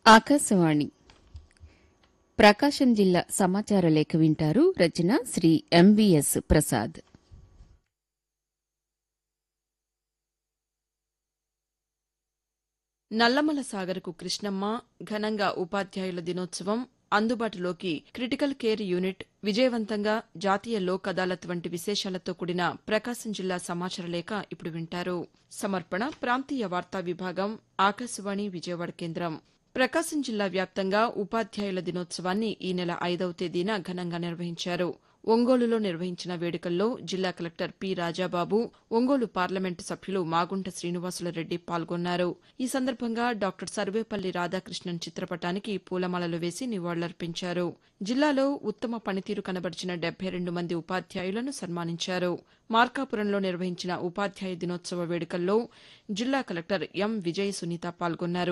ఆకాశవాణి ప్రకాశం జిల్లా సమాచార లేఖ వింటారు రచన శ్రీ ఎంవిఎస్ ప్రసాద్ నల్లమల సాగర్కు కృష్ణమ్మ ఘనంగా ఉపాధ్యాయుల దినోత్సవం అందుబాటులోకి క్రిటికల్ కేర్ యూనిట్ విజయవంతంగా జాతీయ లోక్ అదాలత్ వంటి విశేషాలతో కూడిన ప్రకాశం జిల్లా సమాచార లేఖ ఇప్పుడు వింటారు సమర్పణ ప్రాంతీయ వార్తా విభాగం ఆకాశవాణి విజయవాడ కేంద్రం ప్రకాశం జిల్లా వ్యాప్తంగా ఉపాధ్యాయుల దినోత్సవాన్ని ఈ నెల ఐదవ తేదీన ఘనంగా నిర్వహించారు ఒంగోలులో నిర్వహించిన వేడుకల్లో జిల్లా collector P Rajababu Ongole parliament సభ్యులు మాగుంట శ్రీనివాసులరెడ్డి పాల్గొన్నారు ఈ సందర్భంగా డాక్టర్ సర్వేపల్లి రాధాకృష్ణన్ చిత్రపటానికి పూలమాలలు వేసి నివాళులర్పించారు జిల్లాలో ఉత్తమ పనితీరు కనబరిచిన డెబ్బై రెండు మంది ఉపాధ్యాయులను సన్మానించారు మార్కాపురంలో నిర్వహించిన ఉపాధ్యాయ దినోత్సవ వేడుకల్లో జిల్లా కలెక్టర్ ఎం విజయ సునీత పాల్గొన్నారు